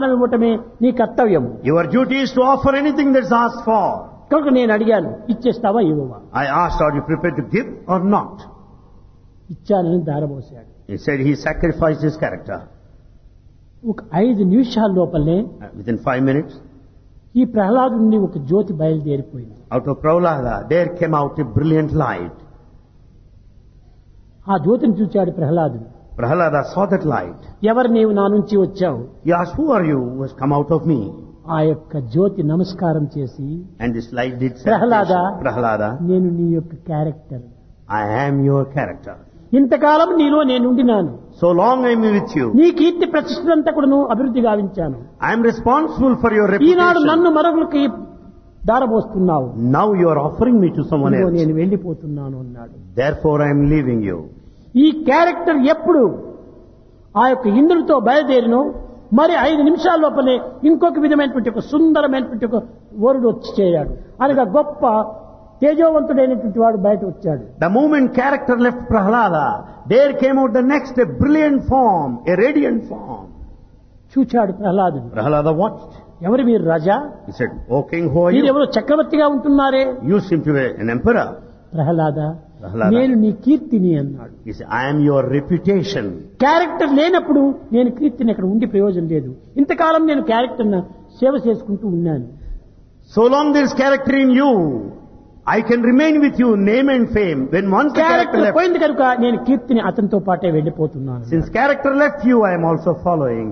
ఇవ్వటమే నీ కర్తవ్యం Your duty is to offer anything that's asked for. కనుక నేను అడిగాను ఇచ్చేస్తావా ఇవ్వవా I asked, are you prepared to give or not? ఇచ్చానని దారబోసాడు He said he sacrificed his character. ఒక ఐదు నిమిషాల లోపలనే Uh, Within five minutes, ఈ ప్రహ్లాదు నుండి ఒక జ్యోతి బయలుదేరిపోయింది out of Prahlada, there came out a brilliant light. ఆ జ్యోతిని చూచాడు ప్రహ్లాదుడు Prahlada saw that light. ఎవరు నీవు నా నుంచి వచ్చావు He asked, who are you who has come out of me? ఆ యొక్క జ్యోతి నమస్కారం చేసి And this light did say, Prahlada. Prahlada, నేను నీ యొక్క character I am your character. ఇంతకాలం నీలో నేను ఉండినాను So long I am with you. నీ కీర్తి ప్రతిష్టంతా కూడా నువ్వు అభివృద్ధి గావించాను I am responsible for your Eenadu reputation. నన్ను మరొకరికి దారబోస్తున్నావు Now you are offering me to someone ఇదిగో else. నేను వెళ్ళిపోతున్నాను అన్నాడు Therefore I am leaving you. ఈ క్యారెక్టర్ ఎప్పుడు ఆ యొక్క ఇంద్రుడితో బయలుదేరినో మరి ఐదు నిమిషాల లోపలే ఇంకొక విధమైనటువంటి ఒక సుందరమైనటువంటి ఒక వరుడు వచ్చి చేరాడు అనగా గొప్ప తేజోవంతుడైనటువంటి వాడు బయట వచ్చాడు The moment character left Prahlada, there came out the next a brilliant form, a radiant form. చూచాడు ప్రహ్లాదుడు Prahlada watched. ఎవరు మీరు రాజా He said, O king, who are మీరు you? ఎవరు చక్రవర్తిగా ఉంటున్నారే You seem to be an emperor. Prahlada Prahlada. నేను నీ కీర్తిని అన్నాడు He said, I am your reputation. Character లేనప్పుడు నేను కీర్తిని అక్కడ ఉండి ప్రయోజనం లేదు ఇంతకాలం నేను క్యారెక్టర్ సేవ చేసుకుంటూ ఉన్నాను So long there is character in you, I can remain with you, name and fame. When once the character character left, పోయింది కనుక నేను కీర్తిని అతనితో పాటే వెళ్ళిపోతున్నాను since character left you, I am also following.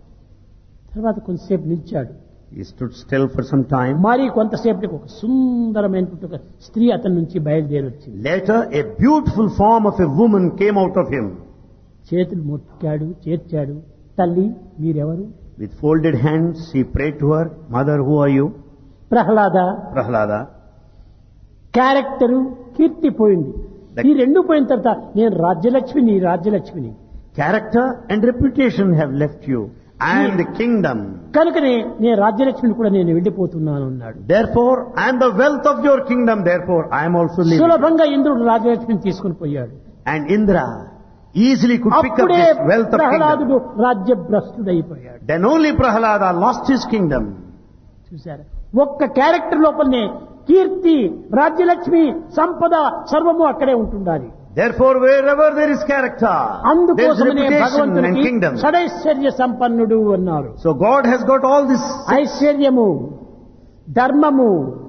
తర్వాత కొంతసేపు నిలిచాడు He stood still for some time. మరి కొంతసేపటికి ఒక సుందరమైనటువంటి ఒక స్త్రీ అతని నుంచి బయలుదేరి వచ్చింది Later, a beautiful form of a woman came out of him. చేతులు మొక్కాడు చేర్చాడు తల్లి మీరెవరు With folded hands, he prayed to her, Mother, who are you? Prahlada Prahlada. Character కీర్తి పోయింది ఈ రెండు పోయిన తర్వాత నేను రాజ్యలక్ష్మిని రాజ్యలక్ష్మిని Character and reputation have left you. I am the kingdom. కనుకనే నేను రాజ్యలక్ష్మిని కూడా నేను వెళ్ళిపోతున్నాను అన్నాడు Therefore, I am the wealth of your kingdom. Therefore, I am also leaving. సులభంగా ఇంద్రుడు రాజ్యలక్ష్మిని తీసుకుని పోయాడు And Indra easily could pick up అప్పుడే this wealth of kingdom. ప్రహ్లాదుడు రాజ్యభ్రష్టుడైపోయాడు Then only Prahlada lost his kingdom. చూశారు ఒక్క క్యారెక్టర్ లోపలనే కీర్తి రాజ్యలక్ష్మి సంపద సర్వము అక్కడే ఉంటుండాలి Therefore, wherever there is character, there is అందుకోసమనే reputation and భగవంతునికి kingdom. షడైశ్వర్య సంపన్నుడు అన్నారు So God has got all this. ఐశ్వర్యము ధర్మము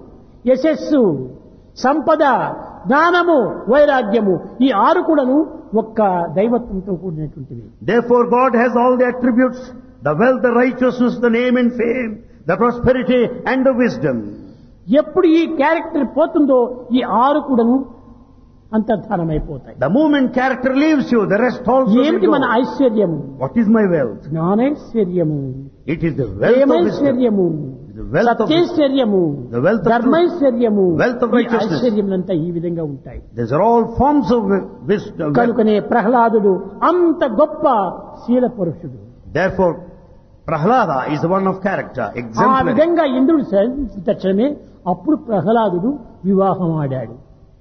యశస్సు సంపద జ్ఞానము వైరాగ్యము ఈ ఆరు కూడాను ఒక్క దైవత్వంతో కూడినటువంటివి Therefore, God has all the attributes, the wealth, the righteousness, the name and fame, the prosperity and the wisdom. ఎప్పుడు ఈ క్యారెక్టర్ పోతుందో ఈ ఆరు కూడాను అంతర్ధానమైపోతాయి The moment character leaves you, the rest also will ఏమిటి మన go. ఐశ్వర్యము What is my wealth? జ్ఞానైశ్వర్యము It is the wealth of wisdom. ప్రేమైశ్వర్యము The wealth of wisdom. సత్యైశ్వర్యము The wealth of ధర్మైశ్వర్యము Wealth of ఈ righteousness. ఐశ్వర్యములంతా ఈ విధంగా ఉంటాయి These are all forms of wi- wisdom. wealth. కనుకనే ప్రహ్లాదుడు అంత గొప్ప శీల పురుషుడు Therefore, Prahlada is the one of character, ఆ exemplary. విధంగా ఇంద్రుడు శాంతించిన తక్షణమే అప్పుడు ప్రహ్లాదుడు వివాహం ఆడాడు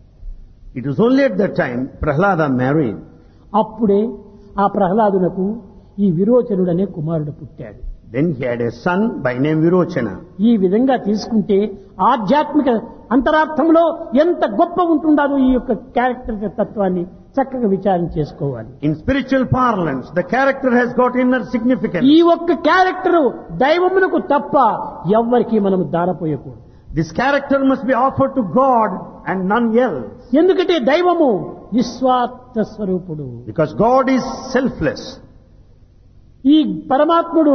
It was only at that time Prahlada married. అప్పుడే ఆ ప్రహ్లాదునకు ఈ విరోచనుడనే కుమారుడు పుట్టాడు Then he had a son by name Virochana. ఈ విధంగా తీసుకుంటే ఆధ్యాత్మిక అంతరార్థంలో ఎంత గొప్ప ఉంటుండాలో ఈ యొక్క క్యారెక్టర్ తత్వాన్ని చక్కగా విచారం చేసుకోవాలి In spiritual parlance, the character has got inner significance. ఈ ఒక్క క్యారెక్టర్ దైవమునకు తప్ప ఎవ్వరికి మనం దారపోయకూడదు This character must be offered to God and none else. ఎందుకంటే దైవము నిస్వార్థ స్వరూపుడు Because God is selfless. ఈ పరమాత్ముడు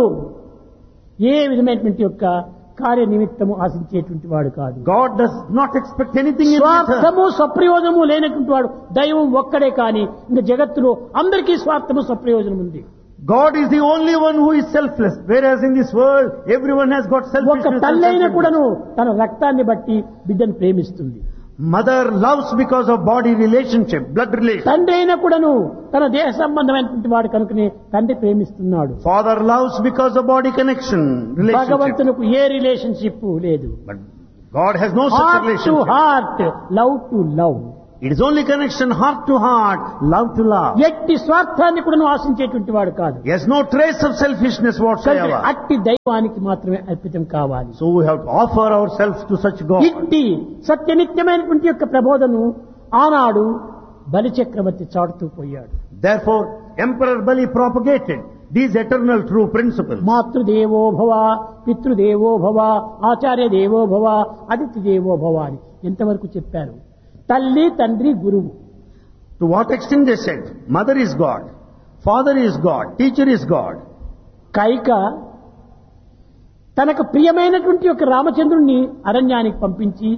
ఏ విధమైనటువంటి యొక్క కార్య నిమిత్తము ఆశించేటువంటి వాడు కాదు God does not expect anything in return. స్వార్థము స్వప్రయోజనము లేనటువంటి వాడు దైవం ఒక్కడే కాని ఇంకా జగత్తులో అందరికీ స్వార్థము స్వప్రయోజనం ఉంది God is the only one who is selfless. Whereas in this world, everyone has got ఒక selfishness. and తల్లైన selfishness. కూడాను తన రక్తాన్ని బట్టి బిడ్డను ప్రేమిస్తుంది Mother loves because of body relationship, blood relation. తండ్రి అయినా కూడాను తన దేహ సంబంధమైనటువంటి వాడు కనుకనే తండ్రి ప్రేమిస్తున్నాడు Father loves because of body connection, relationship. భగవంతునికి ఏ రిలేషన్షిప్ లేదు But God has no such heart to relationship. Heart love to love It is only connection heart to heart, love to love. ఎట్టి స్వార్థాన్ని కూడా నువ్వు ఆశించేటువంటి వాడు కాదు He has no trace of selfishness కనుక whatsoever. అట్టి దైవానికి మాత్రమే అర్పితం కావాలి So we have to offer ourselves to such God. ఇట్టి సత్యనిత్యమైనటువంటి యొక్క ప్రబోధను ఆనాడు బలిచక్రవర్తి చాటుతూ పోయాడు Therefore, Emperor Bali propagated these eternal true principles. మాతృదేవో భవ పితృదేవో భవ ఆచార్య దేవో భవ అతిథి దేవో భవ అని ఎంతవరకు చెప్పారు తల్లి తండ్రి గురువు To what extent they said, mother is God, father is God, teacher is God. Kaika తనకు ప్రియమైనటువంటి యొక్క రామచంద్రుణ్ణి అరణ్యానికి పంపించి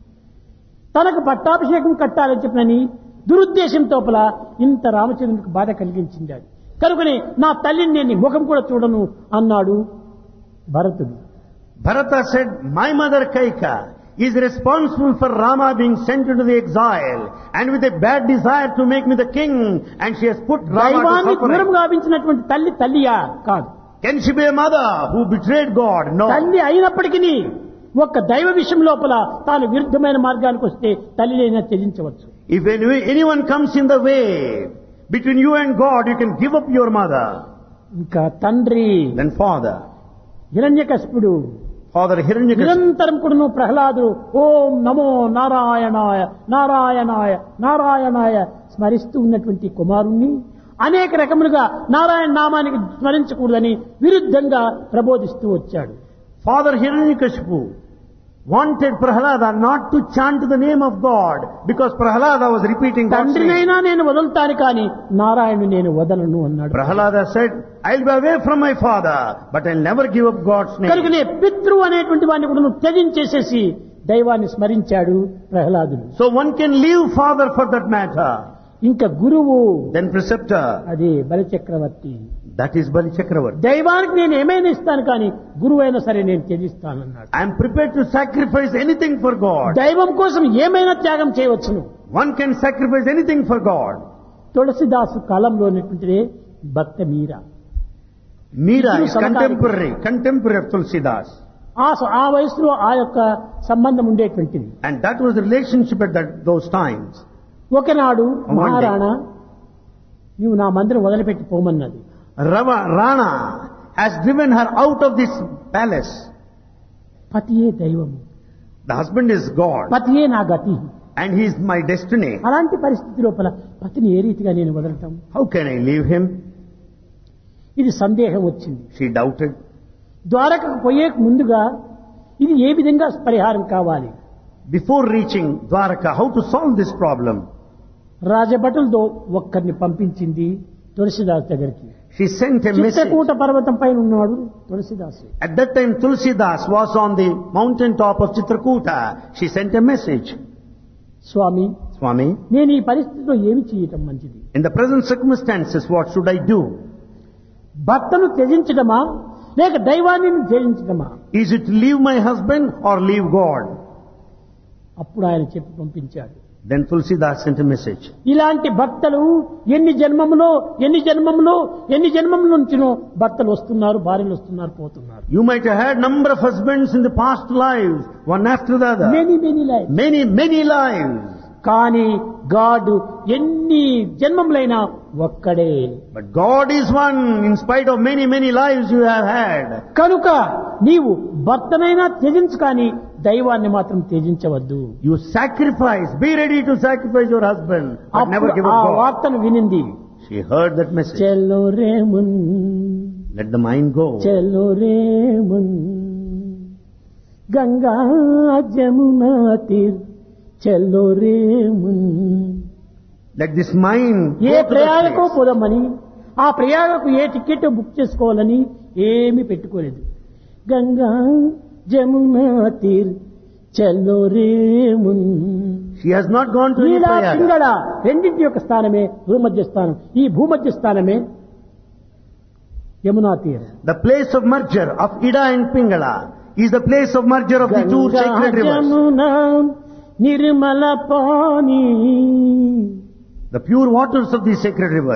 తనకు పట్టాభిషేకం కట్టాలని చెప్పినని దురుద్దేశం తోపల ఇంత రామచంద్రునికి బాధ కలిగించింది అది కనుకనే నా తల్లిని నేను ముఖం కూడా చూడను అన్నాడు భరతుడు Bharata said, my mother Kaika is responsible for Rama being sent into the exile and with a bad desire to make me the king and she has put Rama to దైవాన్ని దూరం suffering. గావించినటువంటి తల్లి తల్లియా కాదు Can she be a mother who betrayed God? No. తల్లి అయినప్పటికీ ఒక్క దైవ విషయం లోపల తాను విరుద్ధమైన మార్గానికి వస్తే తల్లినైనా త్యజించవచ్చు If any- anyone comes in the way between you and God, you can give up your mother. ఇంకా తండ్రి Then father. హిరణ్యకశిపుడు Father Hiranyakashipu. నిరంతరం కూడా నువ్వు ప్రహ్లాదుడు ఓం నమో నారాయణాయ నారాయణాయ నారాయణాయ స్మరిస్తూ ఉన్నటువంటి కుమారుణ్ణి అనేక రకములుగా నారాయణ నామానికి స్మరించకూడదని విరుద్ధంగా ప్రబోధిస్తూ వచ్చాడు Father Hiranyakashipu wanted Prahlada not to chant the name of God because Prahlada was repeating God's name. తండ్రినైనా నేను వదులుతాను కానీ నారాయణుని నేను వదలను అన్నాడు Prahlada said, I'll be away from my father, but I'll never give up God's name. కనుకనే పితృ అనేటువంటి వాడిని కూడా నువ్వు త్యజించేసేసి దైవాన్ని స్మరించాడు ప్రహ్లాదుడు So one can leave father for that matter. ఇంకా గురువు Then preceptor, అది బలిచక్రవర్తి that is Bali Chakravarti. దైవానికి నేను ఏమైనా ఇస్తాను కానీ గురువు అయినా సరే నేను త్యజిస్తానన్నాడు I am prepared to sacrifice anything for God. దైవం కోసం ఏమైనా త్యాగం చేయవచ్చును One can sacrifice anything for God. తులసిదాసు కాలంలో ఉన్నటువంటిదే భక్త మీరా Meera Idru is samakaliko. contemporary, contemporary of Tulsidas. ఆ స- ఆ వయసులో ఆ యొక్క సంబంధం ఉండేటువంటిది And that was the relationship at that, those times. ఒకనాడు One day. మహారాణా నీవు నా మందిరం వదిలిపెట్టి పోమన్నది Rava, Rana has driven her out of this palace. పతియే దైవము The husband is God పతియే నా గతి and he is my destiny. అలాంటి పరిస్థితి లోపల పతిని ఏ రీతిగా నేను వదలటం How can I leave him? ఇది సందేహం వచ్చింది She doubted. ద్వారకకు పోయే ముందుగా ఇది ఏ విధంగా పరిహారం కావాలి Before reaching Dwaraka, how to solve this problem? రాజభటులతో ఒక్కరిని పంపించింది తులసిదాస్ దగ్గరికి She sent a message. Chitrakoot పర్వతం పైన ఉన్నాడు తులసిదాసు At that time, Tulsidas was on the mountain top of Chitrakuta. She sent a message. Swamy Swami, నేను ఈ పరిస్థితిలో ఏమి చేయటం మంచిది in the present circumstances, what should I do? భర్తను త్యజించడమా లేక దైవాన్ని త్యజించడమా Is it leave my husband or leave God? అప్పుడు ఆయన చెప్పి పంపించాడు Then Tulsidas sent a message. ఇలాంటి భర్తలు ఎన్ని జన్మములో ఎన్ని జన్మములో ఎన్ని జన్మముల నుంచినో భర్తలు వస్తున్నారు భార్యలు వస్తున్నారు పోతున్నారు You might have had number of husbands in the past lives, one after the other. Many many life Many, many lives. కానీ గాడ్ ఎన్ని జన్మములైనా ఒక్కడే But God is one in spite of many, many lives you have had. కనుక నీవు భర్తనైనా త్యజించు కానీ దైవాన్ని మాత్రం త్యజించవద్దు You sacrifice, be ready to sacrifice your husband, but never అప్పుడు give ఆ up God. వార్తను వినింది She heard that message. చెల్లో రేమున్ Let the mind go. చెల్లో రేమున్ గంగా జమునా తీర్ చెల్లో రేమున్ Let this mind A go to ప్రయాగకో that place. పోదామని ఆ ప్రయాగకు ఏ టికెట్ బుక్ చేసుకోవాలని ఏమీ పెట్టుకోలేదు గంగా జమునా తీర్ చెల్లో రేమున్ She has not gone to any Neela Prayaga. Pingala రెండింటి యొక్క స్థానమే భూమధ్య స్థానం ఈ భూమధ్య స్థానమే యమునా తీరం The place of merger of Ida and Pingala is the place of merger of the two Ganga sacred rivers. Jamuna Nirmala pani The pure waters of these sacred rivers.